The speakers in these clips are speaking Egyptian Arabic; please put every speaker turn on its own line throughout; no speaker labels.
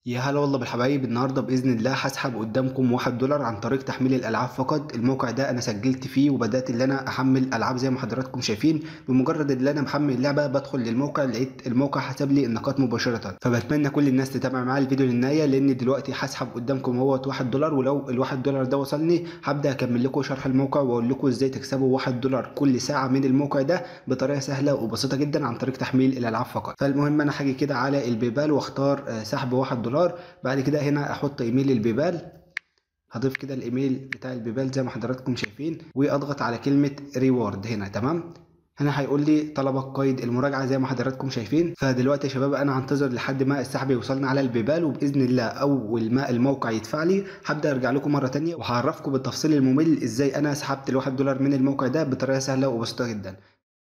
يا هلا والله بالحبايب النهارده باذن الله هسحب قدامكم واحد دولار عن طريق تحميل الالعاب فقط الموقع ده انا سجلت فيه وبدات ان انا احمل العاب زي ما حضراتكم شايفين بمجرد ان انا محمل اللعبه بدخل للموقع لقيت الموقع حسب لي النقاط مباشره فبتمنى كل الناس تتابع معايا الفيديو للنهايه لان دلوقتي هسحب قدامكم اهوت واحد دولار ولو الواحد دولار ده وصلني هبدا اكمل لكم شرح الموقع واقول لكم ازاي تكسبوا واحد دولار كل ساعه من الموقع ده بطريقه سهله وبسيطه جدا عن طريق تحميل الالعاب فقط فالمهم انا هاجي كده على البيبال واختار آه، سحب واحد دولار بعد كده هنا احط ايميل البيبال هضيف كده الايميل بتاع البيبال زي ما حضراتكم شايفين واضغط على كلمة ريورد هنا تمام هنا هيقول لي طلبك قيد المراجعة زي ما حضراتكم شايفين فدلوقتي يا شباب انا هنتظر لحد ما السحب يوصلنا على البيبال وباذن الله اول ما الموقع يدفع لي هبدا ارجع لكم مرة تانية وهعرفكم بالتفصيل الممل ازاي انا سحبت الواحد دولار من الموقع ده بطريقة سهلة وبسيطة جدا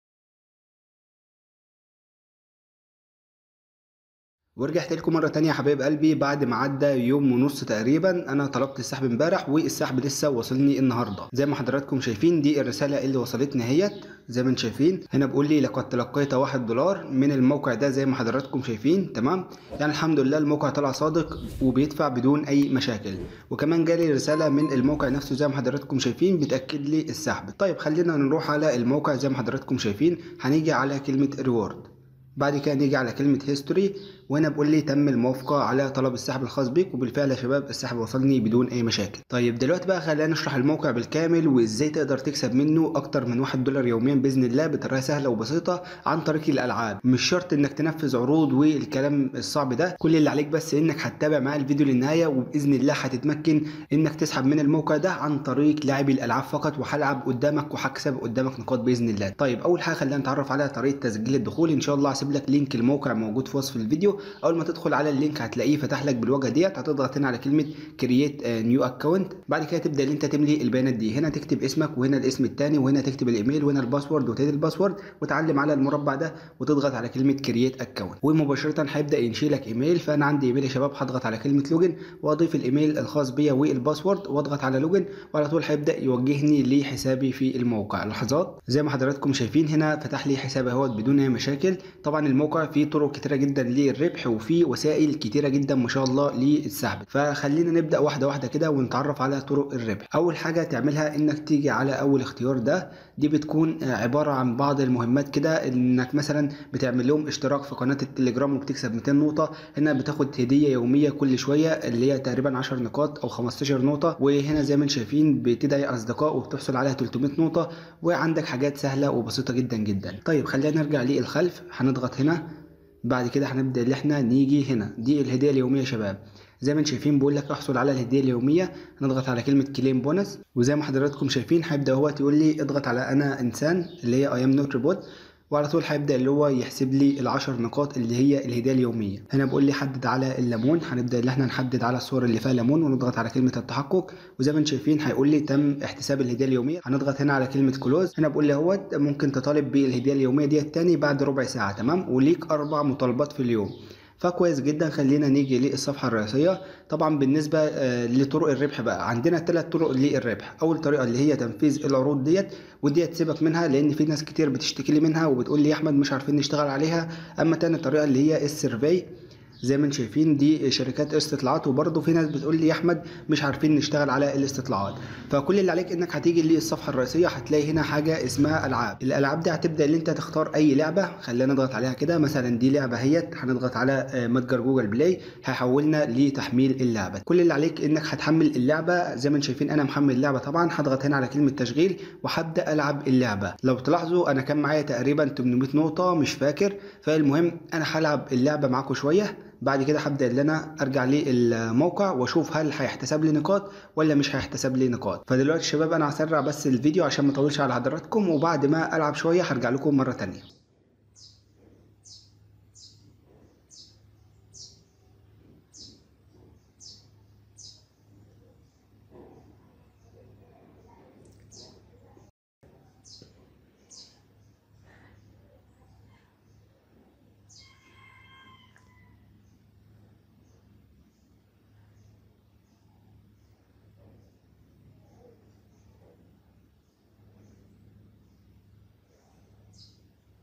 ورجعت لكم مرة تانية يا حبايب قلبي بعد ما عدى يوم ونص تقريبا انا طلبت السحب امبارح والسحب لسه واصلني النهارده زي ما حضراتكم شايفين دي الرسالة اللي وصلتني اهيت زي ما انتم شايفين هنا بيقول لي لقد تلقيت واحد دولار من الموقع ده زي ما حضراتكم شايفين تمام يعني الحمد لله الموقع طلع صادق وبيدفع بدون اي مشاكل وكمان جالي رسالة من الموقع نفسه زي ما حضراتكم شايفين بتأكد لي السحب طيب خلينا نروح على الموقع زي ما حضراتكم شايفين هنيجي على كلمة ريورد بعد كده نيجي على كلمة هيستوري وهنا بقول لي تم الموافقة على طلب السحب الخاص بيك وبالفعل يا شباب السحب وصلني بدون أي مشاكل. طيب دلوقتي بقى خلينا نشرح الموقع بالكامل وإزاي تقدر تكسب منه أكتر من واحد دولار يوميا بإذن الله بطريقة سهلة وبسيطة عن طريق الألعاب. مش شرط إنك تنفذ عروض والكلام الصعب ده، كل اللي عليك بس إنك هتتابع معايا الفيديو للنهاية وبإذن الله هتتمكن إنك تسحب من الموقع ده عن طريق لاعبي الألعاب فقط وهلعب قدامك وهكسب قدامك نقاط بإذن الله. طيب أول حاجة خلينا نتعرف على طريقة تسجيل الدخول إن شاء الله هسيب لك لينك الموقع موجود في وصف الفيديو أول ما تدخل على اللينك هتلاقيه فتح لك بالواجهه ديت هتضغط هنا على كلمه كرييت نيو اكونت بعد كده تبدا ان انت تملي البيانات دي هنا تكتب اسمك وهنا الاسم الثاني وهنا تكتب الايميل وهنا الباسورد وتعيد الباسورد وتعلم على المربع ده وتضغط على كلمه كرييت اكونت ومباشره هيبدا ينشي لك ايميل فانا عندي ايميل يا شباب هضغط على كلمه لوجن واضيف الايميل الخاص بيا والباسورد واضغط على لوجن وعلى طول هيبدا يوجهني لحسابي في الموقع لحظات زي ما حضراتكم شايفين هنا فتح لي حسابي اهوت بدون اي مشاكل طبعا الموقع فيه طرق كتيره جدا للربح وفيه وسائل كتيره جدا ما شاء الله للسحب فخلينا نبدا واحده واحده كده ونتعرف على طرق الربح اول حاجه تعملها انك تيجي على اول اختيار ده دي بتكون عباره عن بعض المهمات كده انك مثلا بتعمل لهم اشتراك في قناه التليجرام وبتكسب 200 نقطه هنا بتاخد هديه يوميه كل شويه اللي هي تقريبا 10 نقاط او 15 نقطه وهنا زي ما انتم شايفين بتدعي اصدقاء وبتحصل عليها 300 نقطه وعندك حاجات سهله وبسيطه جدا جدا طيب خلينا نرجع للخلف هنضغط هنا بعد كده هنبدا ان احنا نيجي هنا دي الهديه اليوميه يا شباب زي ما انتم شايفين بيقول لك احصل على الهديه اليوميه هنضغط على كلمه كليم بونس وزي ما حضراتكم شايفين هيبدا هو يقول لي اضغط على انا انسان اللي هي اي ام نوت روبوت وعلى طول هيبدا اللي هو يحسب لي العشر نقاط اللي هي الهديه اليوميه هنا بقول لي حدد على الليمون هنبدا ان احنا نحدد على الصور اللي فيها ليمون ونضغط على كلمه التحقق وزي ما انتم شايفين هيقول لي تم احتساب الهديه اليوميه هنضغط هنا على كلمه كلوز هنا بقول لي اهوت ممكن تطالب بالهديه اليوميه دي التاني بعد ربع ساعه تمام وليك اربع مطالبات في اليوم فكويس جدا خلينا نيجي للصفحه الرئيسيه طبعا بالنسبه آه لطرق الربح بقى عندنا ثلاث طرق للربح اول طريقه اللي هي تنفيذ العروض ديت وديت سيبك منها لان في ناس كتير بتشتكي لي منها وبتقول لي يا احمد مش عارفين نشتغل عليها اما تاني طريقه اللي هي السيرفي زي ما انتم شايفين دي شركات استطلاعات وبرضه في ناس بتقول لي يا احمد مش عارفين نشتغل على الاستطلاعات فكل اللي عليك انك هتيجي للصفحه الرئيسيه هتلاقي هنا حاجه اسمها العاب الالعاب دي هتبدا ان انت تختار اي لعبه خلينا نضغط عليها كده مثلا دي لعبه اهيت هنضغط على متجر جوجل بلاي هيحولنا لتحميل اللعبه كل اللي عليك انك هتحمل اللعبه زي ما انتم شايفين انا محمل اللعبه طبعا هضغط هنا على كلمه تشغيل وهبدا العب اللعبه لو تلاحظوا انا كان معايا تقريبا 800 نقطه مش فاكر فالمهم انا هلعب اللعبه معاكم شويه بعد كده هبدا ان انا ارجع للموقع واشوف هل هيحتسب لي نقاط ولا مش هيحتسب لي نقاط فدلوقتي شباب انا هسرع بس الفيديو عشان ما اطولش على حضراتكم وبعد ما العب شويه هرجع لكم مره تانية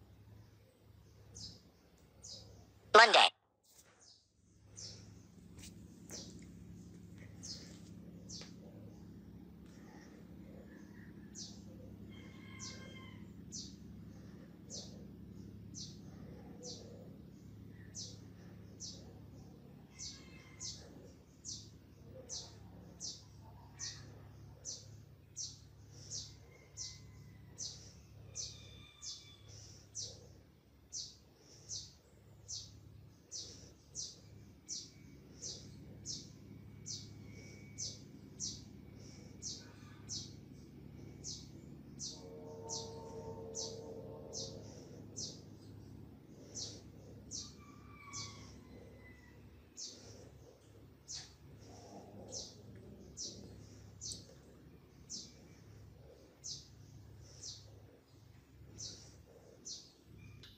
Monday.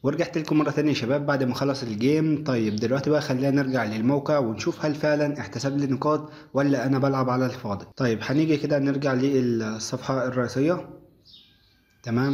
ورجعت لكم مرة تانية يا شباب بعد ما خلص الجيم طيب دلوقتي بقى خلينا نرجع للموقع ونشوف هل فعلا احتسب لي نقاط ولا انا بلعب على الفاضي طيب هنيجي كده نرجع للصفحة الرئيسية تمام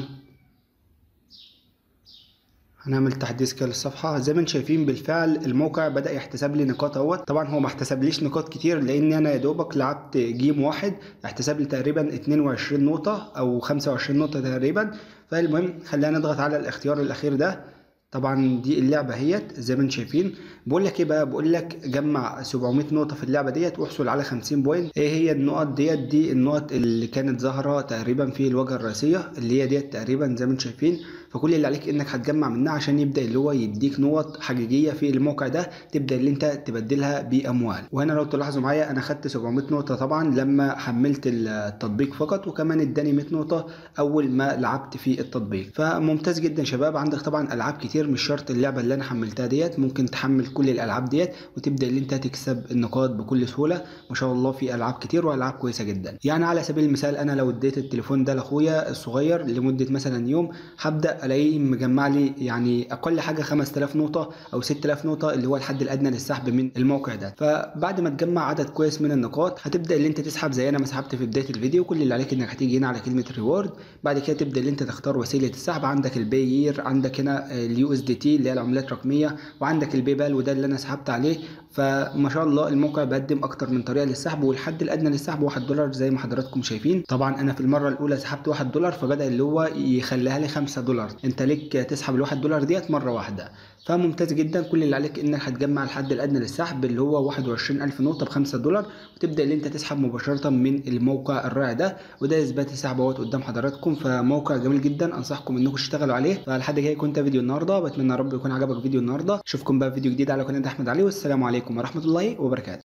هنعمل تحديث كده للصفحة زي ما انتم شايفين بالفعل الموقع بدأ يحتسب لي نقاط اهوت طبعا هو ما احتسبليش نقاط كتير لان انا يا دوبك لعبت جيم واحد احتسب لي تقريبا 22 نقطة او 25 نقطة تقريبا فالمهم خلينا نضغط على الاختيار الاخير ده طبعا دي اللعبه اهيت زي ما انتم شايفين بقول لك ايه بقى بقول لك جمع 700 نقطه في اللعبه ديت واحصل على 50 بوينت ايه هي النقط ديت دي النقط اللي كانت ظاهره تقريبا في الواجهه الرئيسيه اللي هي ديت تقريبا زي ما انتم شايفين فكل اللي عليك انك هتجمع منها عشان يبدا اللي هو يديك نقط حقيقيه في الموقع ده تبدا اللي انت تبدلها باموال وهنا لو تلاحظوا معايا انا خدت 700 نقطه طبعا لما حملت التطبيق فقط وكمان اداني 100 نقطه اول ما لعبت في التطبيق فممتاز جدا شباب عندك طبعا العاب كتير مش شرط اللعبه اللي انا حملتها ديت ممكن تحمل كل الالعاب ديت وتبدا اللي انت تكسب النقاط بكل سهوله ما شاء الله في العاب كتير والعاب كويسه جدا يعني على سبيل المثال انا لو اديت التليفون ده لاخويا الصغير لمده مثلا يوم هبدا الاقيه مجمع لي يعني اقل حاجه 5000 نقطه او 6000 نقطه اللي هو الحد الادنى للسحب من الموقع ده فبعد ما تجمع عدد كويس من النقاط هتبدا اللي انت تسحب زي انا ما سحبت في بدايه الفيديو كل اللي عليك انك هتيجي هنا على كلمه ريورد بعد كده تبدا اللي انت تختار وسيله السحب عندك الباير عندك هنا اليو اس دي تي اللي هي العملات الرقميه وعندك الباي بال وده اللي انا سحبت عليه فما شاء الله الموقع بيقدم اكتر من طريقه للسحب والحد الادنى للسحب 1 دولار زي ما حضراتكم شايفين طبعا انا في المره الاولى سحبت 1 دولار فبدا اللي هو يخليها لي 5 دولار انت ليك تسحب ال 1 دولار ديت مره واحده فممتاز جدا كل اللي عليك انك هتجمع الحد الادنى للسحب اللي هو 21000 نقطه ب 5 دولار وتبدا اللي انت تسحب مباشره من الموقع الرائع ده وده اثبات السحب اهوت قدام حضراتكم فموقع جميل جدا انصحكم انكم تشتغلوا عليه فلحد كده كنت فيديو النهارده بتمنى يا رب يكون عجبك فيديو النهارده اشوفكم بقى في فيديو جديد على قناه احمد علي والسلام عليكم ورحمه الله وبركاته